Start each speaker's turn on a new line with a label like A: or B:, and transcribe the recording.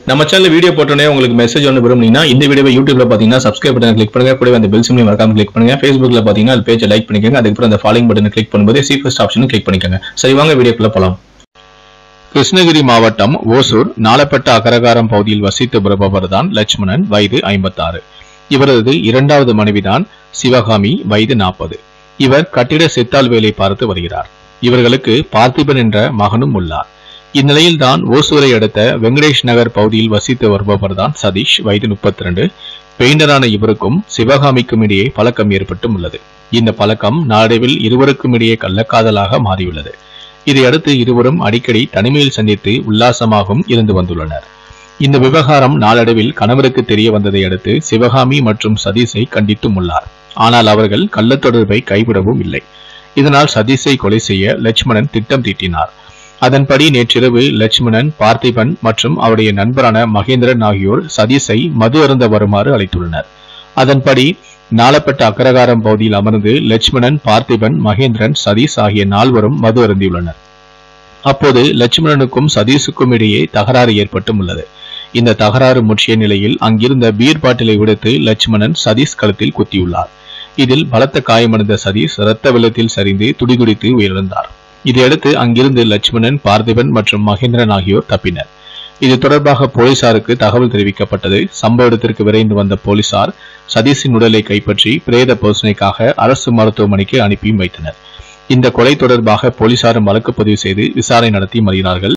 A: நம்ம channel video போட்டோன்னே உங்களுக்கு மெசேஜ் ஒன்று விரும்புனீங்கன்னா இந்த வீடியோவை யூடியூப்ல பார்த்தீங்கன்னா சப்ஸ்கிரைப் பட்டன் கிளிக் பண்ணுங்க கூடவே அந்த பெல் சிம்லையும் மறக்காம கிளிக் பண்ணுங்க ஃபேஸ்புக்ல பார்த்தீங்கன்னா அது பேஜை லைக் பண்ணிக்கோங்க அதுக்கப்புறம் அந்த ஃபாலோயிங் பட்டனை கிளிக் பண்ணும்போது சி ஃபர்ஸ்ட் ஆப்ஷனும் கிளிக் பண்ணிக்கோங்க சரி வாங்க வீடியோக்குள்ள போலாம் கிருஷ்ணகிரி மாவட்டம் ஓசூர் நாலப்பட்ட அகரகாரம் பகுதியில் வசித்து வருபவர் தான் லட்சுமணன் வயது ஐம்பத்தாறு இவரது இரண்டாவது மனைவிதான் சிவகாமி வயது நாற்பது இவர் கட்டிட சித்தால் வேலை பார்த்து வருகிறார் இவர்களுக்கு பார்த்திபன் என்ற மகனும் உள்ளார் இந்நிலையில் தான் ஓசூரை அடுத்த வெங்கடேஷ் நகர் பகுதியில் வசித்து வருபவர் தான் சதீஷ் வயது முப்பத்தி ரெண்டு பெயிண்டரான இவருக்கும் சிவகாமிக்கும் இடையே பழக்கம் ஏற்பட்டும் உள்ளது இந்த பழக்கம் நாளடைவில் இருவருக்கும் இடையே கள்ளக்காதலாக மாறியுள்ளது இதையடுத்து இருவரும் அடிக்கடி தனிமையில் சந்தித்து உல்லாசமாகவும் இருந்து வந்துள்ளனர் இந்த விவகாரம் நாளடைவில் கணவருக்கு தெரிய வந்ததை அடுத்து சிவகாமி மற்றும் சதீஷை கண்டித்தும் உள்ளார் ஆனால் அவர்கள் கள்ளத்தொடர்பை கைவிடவும் இல்லை இதனால் சதீஷை கொலை செய்ய லட்சுமணன் திட்டம் தீட்டினார் அதன்படி நேற்றிரவு லட்சுமணன் பார்த்திபன் மற்றும் அவருடைய நண்பரான மகேந்திரன் ஆகியோர் சதீஷை மது அருந்த வருமாறு அழைத்துள்ளனர் அதன்படி நாளப்பட்ட அக்கரகாரம் பகுதியில் அமர்ந்து லட்சுமணன் பார்த்திபன் மகேந்திரன் சதீஷ் ஆகிய நால்வரும் மது அருந்தியுள்ளனர் அப்போது லட்சுமணனுக்கும் சதீஷுக்கும் இடையே தகராறு ஏற்பட்டும் உள்ளது இந்த தகராறு முற்றிய நிலையில் அங்கிருந்த பீர் பாட்டிலை விடுத்து லட்சுமணன் சதீஷ் கழுத்தில் குத்தியுள்ளார் இதில் பலத்த காயமடைந்த சதீஷ் இரத்த வெள்ளத்தில் சரிந்து துடிதுடித்து உயிரிழந்தார் இதையடுத்து அங்கிருந்து லட்சுமணன் பார்த்திபன் மற்றும் மகேந்திரன் ஆகியோர் தப்பினர் இது தொடர்பாக போலீசாருக்கு தகவல் தெரிவிக்கப்பட்டது சம்பவ இடத்திற்கு விரைந்து வந்த போலீசார் சதீஷின் உடலை கைப்பற்றி பிரேத பரிசோதனைக்காக அரசு மருத்துவமனைக்கு அனுப்பியும் வைத்தனர் இந்த கொலை தொடர்பாக போலீசாரும் வழக்கு பதிவு செய்து விசாரணை நடத்தி வருகிறார்கள்